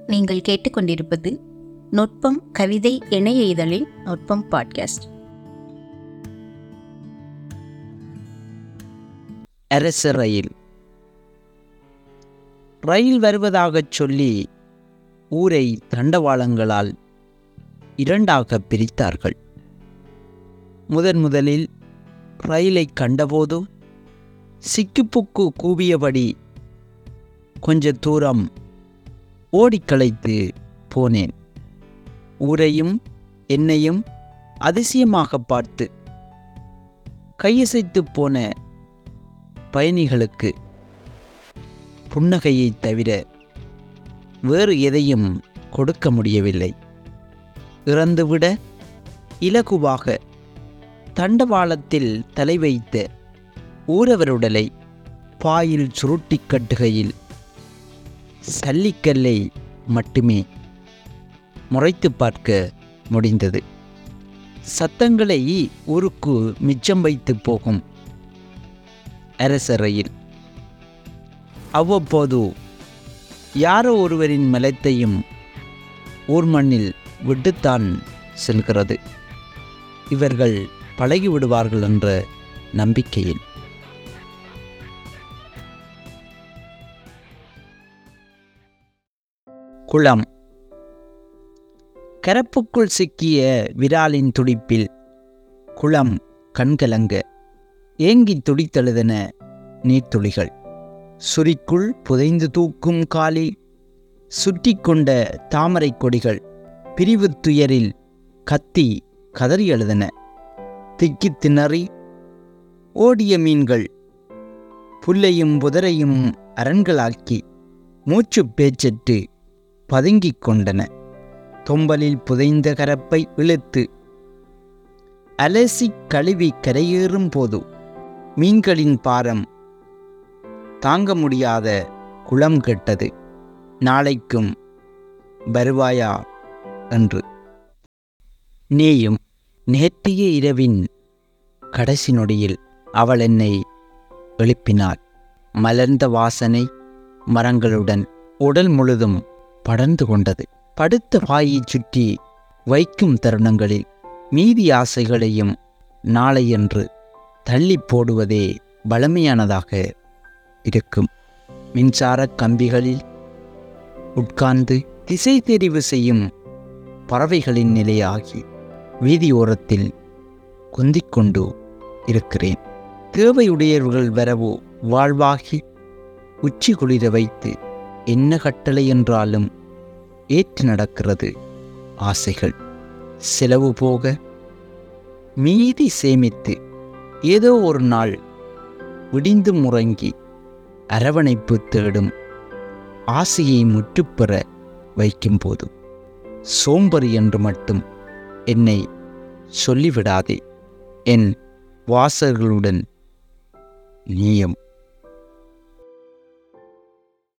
நீங்கள் கேட்டுக்கொண்டிருப்பது நுட்பம் கவிதை இணைய இதழின் நுட்பம் பாட்காஸ்ட் அரச ரயில் ரயில் வருவதாகச் சொல்லி ஊரை தண்டவாளங்களால் இரண்டாக பிரித்தார்கள் முதன் முதலில் ரயிலை கண்டபோது சிக்குப்புக்கு கூவியபடி கொஞ்ச தூரம் ஓடிக்களைத்து போனேன் ஊரையும் என்னையும் அதிசயமாக பார்த்து கையசைத்து போன பயணிகளுக்கு புன்னகையைத் தவிர வேறு எதையும் கொடுக்க முடியவில்லை இறந்துவிட இலகுவாக தண்டவாளத்தில் தலை வைத்த ஊரவருடலை பாயில் சுருட்டிக் கட்டுகையில் சல்லிக்கல்லை மட்டுமே முறைத்து பார்க்க முடிந்தது சத்தங்களை ஊருக்கு மிச்சம் வைத்து போகும் அரச ரயில் அவ்வப்போது யாரோ ஒருவரின் மலத்தையும் ஊர் மண்ணில் விட்டுத்தான் செல்கிறது இவர்கள் பழகி விடுவார்கள் என்ற நம்பிக்கையில் குளம் கரப்புக்குள் சிக்கிய விராலின் துடிப்பில் குளம் கண்கலங்க ஏங்கி துடித்தெழுதன நீர்த்துளிகள் சுரிக்குள் புதைந்து தூக்கும் காலில் சுற்றி கொண்ட தாமரை கொடிகள் பிரிவு துயரில் கத்தி கதறி எழுதன திக்கி திணறி ஓடிய மீன்கள் புல்லையும் புதரையும் அரண்களாக்கி மூச்சு பேச்சற்று பதுங்கிக் கொண்டன தொம்பலில் புதைந்த கரப்பை இழுத்து அலசி கழுவி கரையேறும் போது மீன்களின் பாரம் தாங்க முடியாத குளம் கெட்டது நாளைக்கும் வருவாயா என்று நீயும் நேற்றைய இரவின் கடைசி நொடியில் அவள் என்னை எழுப்பினாள் மலர்ந்த வாசனை மரங்களுடன் உடல் முழுதும் படர்ந்து கொண்டது படுத்த வாயைச் சுற்றி வைக்கும் தருணங்களில் மீதி ஆசைகளையும் நாளையன்று தள்ளி போடுவதே பழமையானதாக இருக்கும் மின்சார கம்பிகளில் உட்கார்ந்து திசை தெரிவு செய்யும் பறவைகளின் நிலையாகி வீதியோரத்தில் குந்திக் கொண்டு இருக்கிறேன் தேவையுடையவர்கள் வரவோ வாழ்வாகி உச்சி குளிர வைத்து என்ன கட்டளை என்றாலும் ஏற்று நடக்கிறது ஆசைகள் செலவு போக மீதி சேமித்து ஏதோ ஒரு நாள் விடிந்து முறங்கி அரவணைப்பு தேடும் ஆசையை முற்றுப்பெற வைக்கும்போது சோம்பரி என்று மட்டும் என்னை சொல்லிவிடாதே என் வாசகர்களுடன் நீயும்